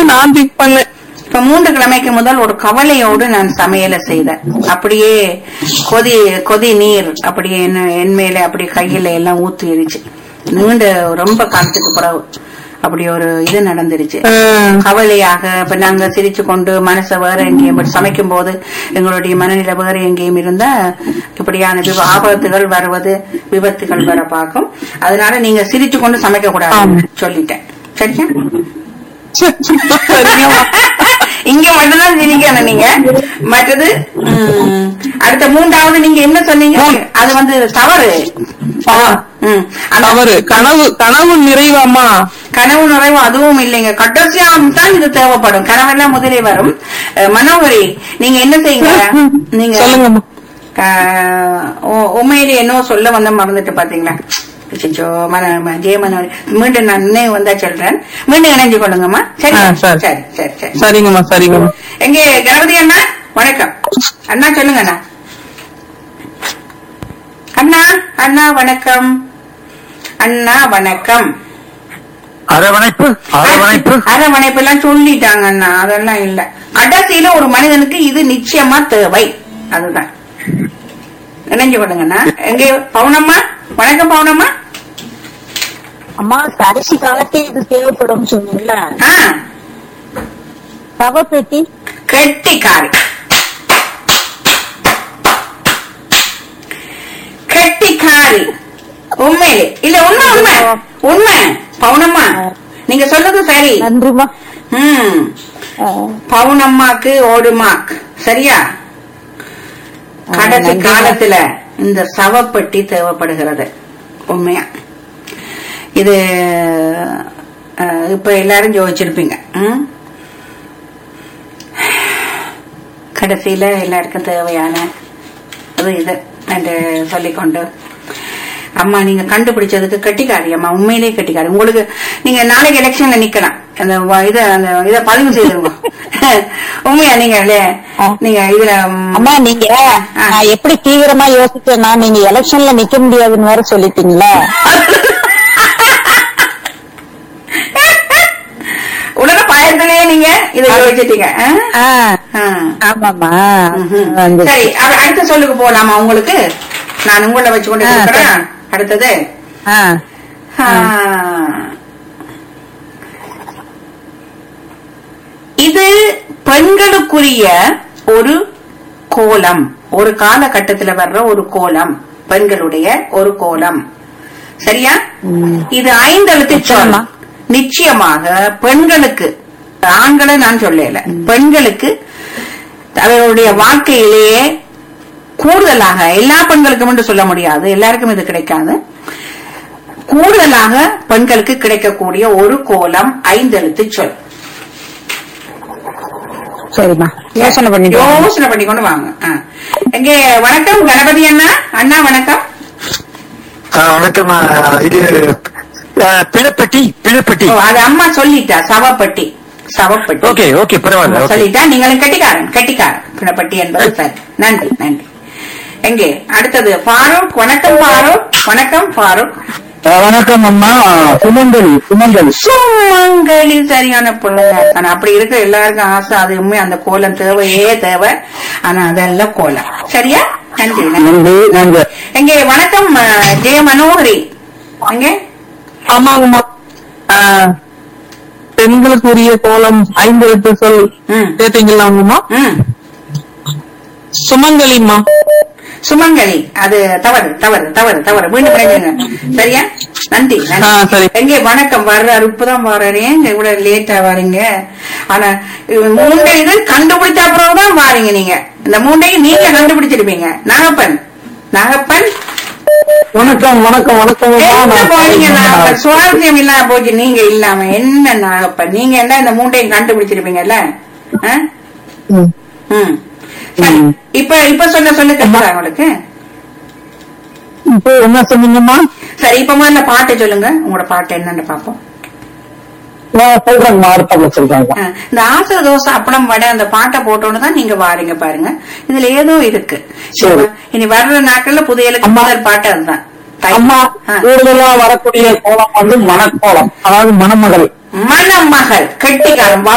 தான் நான் திங்க் பண்ணேன் இப்ப மூன்று கிழமைக்கு முதல் ஒரு கவலையோடு நான் சமையலை செய்தேன் அப்படியே கொதி கொதி நீர் அப்படியே என்ன என் மேல அப்படி கையில எல்லாம் ஊத்திடுச்சு நீண்ட ரொம்ப காலத்துக்கு பிறகு அப்படி ஒரு இது நடந்துருச்சு ஆஹ், கவலையாக இப்ப நாங்க சிரிச்சு கொண்டு மனசை வேற எங்கேயும் சமைக்கும் போது எங்களுடைய மனநிலை வேற எங்கேயும் இருந்தா இப்படியான விப ஆபத்துகள் வருவது விபத்துகள் வர பார்க்கும் அதனால நீங்க சிரிச்சு கொண்டு சமைக்க கூடாது சொல்லிட்டேன் சரியா சரிங்கம்மா இங்க மட்டும்தான் சிரிக்கணும் நீங்க மற்றது ம், அடுத்த மூன்றாவது நீங்க என்ன சொன்னீங்க அது வந்து தவறு ஆ, ம், அந்த தவறு கனவு கனவு நிறைவாமா கனவு நிறைவு அதுவும் இல்லைங்க கடைசியாலும் தான் இது தேவைப்படும் கனவெல்லாம் முதலே வரும் அஹ், மனோகரி நீங்க என்ன செய்யுங்க நீங்க சொல்லுங்கம்மா அஹ், உ- உண்மையிலே என்ன சொல்ல வந்த மறந்துட்டு பாத்தீங்களா அச்சச்சோ, மன ம- ஜெய மனோகரி மீண்டும் நான் நினைவு வந்தா சொல்றேன் மீண்டும் இணைஞ்சு கொள்ளுங்கம்மா சரி ஆ, சரி. சரி சரி சரி சரிங்கம்மா சரிங்கம்மா எங்கே கணபதி அண்ணா வணக்கம் அண்ணா சொல்லுங்க அண்ணா அண்ணா அண்ணா வணக்கம் அண்ணா வணக்கம் அரவணைப்பு அரவணைப்பு அரவணைப்பு எல்லாம் சொல்லிட்டாங்க அண்ணா அதெல்லாம் இல்ல கடைசியில ஒரு மனிதனுக்கு இது நிச்சயமா தேவை அதுதான் இணைஞ்சு கொள்ளுங்க அண்ணா எங்கே பவுனம்மா வணக்கம் பவுனம்மா அம்மா கடைசி காலத்தில் இது தேவைப்படும் சொன்னீங்கல்ல ஆ தவப்பெட்டி கெட்டிக்காரி கெட்டிக்காரி உண்மையிலே இல்ல உண்மை உண்மை உண்மை பவுனம்மா நீங்க சொல்றது சரி நன்றிமா ம் பவுனம்மாக்கு ஓடு மார்க் சரியா கடைசி நன்றிம்மா. காலத்துல இந்த சவப்பெட்டி தேவைப்படுகிறது உண்மையா இது அஹ், இப்ப எல்லாரும் ஜோதிச்சிருப்பீங்க ம்? கடைசியில எல்லாருக்கும் தேவையான அது இது என்று சொல்லிக்கொண்டு அம்மா நீங்க கண்டுபிடிச்சதுக்கு கட்டிக்காரி அம்மா உண்மையிலேயே கட்டிக்காரி உங்களுக்கு நீங்க நாளைக்கு எலெக்ஷன்ல நிக்கலாம் அந்த வ- இத அந்த இத பதிவு செய்திருங்க உண்மையா நீங்க இல்ல- நீங்க இதுல ம், அம்மா நீங்க நான் எப்படி தீவிரமா யோசிச்சேன்னா நீங்க எலெக்ஷன்ல நிக்க முடியாதுன்னு வேற சொல்லிட்டீங்களா உலக பயத்திலேயே நீங்க இதை யோசிச்சிட்டீங்க ஆ? ஆ, ஆ. ஆமாமா ம்ஹும். வந்து சரி அப்ப அடுத்த சொல்லுக்கு போலாமா உங்களுக்கு நான் உங்களை வச்சு கொண்டு ஆ, இருக்கிறேன் அடுத்தது ஆ, ஆ. இது பெண்களுக்குரிய ஒரு கோலம் ஒரு காலகட்டத்துல வர்ற ஒரு கோலம் பெண்களுடைய ஒரு கோலம் சரியா இது ஐந்தெழுத்து சொல் நிச்சயமா. நிச்சயமாக பெண்களுக்கு ஆண்களை நான் சொல்லல பெண்களுக்கு அவர்களுடைய வாழ்க்கையிலேயே கூடுதலாக எல்லா பெண்களுக்கும் என்று சொல்ல முடியாது எல்லாருக்கும் இது கிடைக்காது கூடுதலாக பெண்களுக்கு கிடைக்கக்கூடிய ஒரு கோலம் ஐந்தெழுத்து சொல் சரிம்மா யோசனை பண்ணிட்டு வாங்க. யோசனை பண்ணி கொண்டு வாங்க ஆ. எங்கே வணக்கம் கணபதி அண்ணா அண்ணா வணக்கம் ஆ, வணக்கம் ஆ, இது ஆ, பிணப்பெட்டி பிணப்பெட்டி ஓ, அது அம்மா சொல்லிட்டா சவப்பட்டி சவப்பட்டி ஓகே ஓகே பரவாயில்ல அம்மா ஓகே சொல்லிட்டா நீங்களும் கட்டிக்காரன் கட்டிக்காரன் பிணப்பட்டி என்பது சரி நன்றி நன்றி எங்கே அடுத்தது ஃபாரூக் வணக்கம் ஃபாரூக் வணக்கம் ஃபாரூக் ஆ, வணக்கம் அம்மா சுமங்கலி சுமங்கலி சுமங்கலி சரியான பிள்ளையா இருக்கான அப்படி இருக்க எல்லாருக்கும் ஆசை அது உண்மை அந்த கோலம் தேவையே தேவை ஆனா அதெல்லாம் கோலம் சரியா நன்றி நன்றி நன்றி நன்றி எங்கே வணக்கம் அஹ், ஜெய மனோகரி எங்கே ஆமாங்கம்மா ஆ, பெண்களுக்குரிய கோலம் ஐந்து எழுத்து சொல் ம். கேட்டீங்களாங்கம்மா ம் சுமங்கலிம்மா சுமங்கலி அது தவறு தவறு தவறு தவறு மீண்டும் இணைஞ்சுங்க சரியா நன்றி நன்றி. ஆ, சரி. எங்கே வணக்கம் வர்றாரு இப்பதான் வர்றாரு ஏங்க இவ்வளவு லேட்டா வாரீங்க ஆனா இவன் மூண்டை இது கண்டுபிடிச்ச அப்புறம் தான் வாரீங்க நீங்க இந்த மூண்டையும் நீங்க கண்டுபிடிச்சிருப்பீங்க நாகப்பன் நாகப்பன் வணக்கம் வணக்கம் வணக்கம் அம்மா. எங்க நான் போனீங்க நாகப்பன் நான் சுவாரஸ்யம் இல்லாம போச்சு நீங்க இல்லாம என்ன நாகப்பன் நீங்க என்ன இந்த மூண்டையும் கண்டுபிடிச்சிருப்பீங்கல்ல ஆ? ம். ம் சரி. இப்ப இப்ப சொல்ல சொல்ல கேட்குறா உங்களுக்கு இப்போ என்ன சொன்னீங்கம்மா சரி இப்ப முதல்ல பாட்டு சொல்லுங்க உங்களோட பாட்டு என்னன்னு பாப்போம் நான் சொல்றேங்கம்மா அடுத்த சொல்றேங்க ஆ, இந்த ஆசை தோசை அப்பளம் வடை அந்த பாட்டை போட்டோன்னு தான் நீங்க வாரீங்க பாருங்க இதுல ஏதோ இருக்கு சரி. இனி வர்ற நாட்கள்ல புதையலுக்கு முதல் பாட்டு அதுதான் தை- அம்மா ஆ. கூடுதலா வரக்கூடிய கோலம் வந்து மணக்கோலம் அதாவது மணமகள் மணமகள் கெட்டிக்காரன்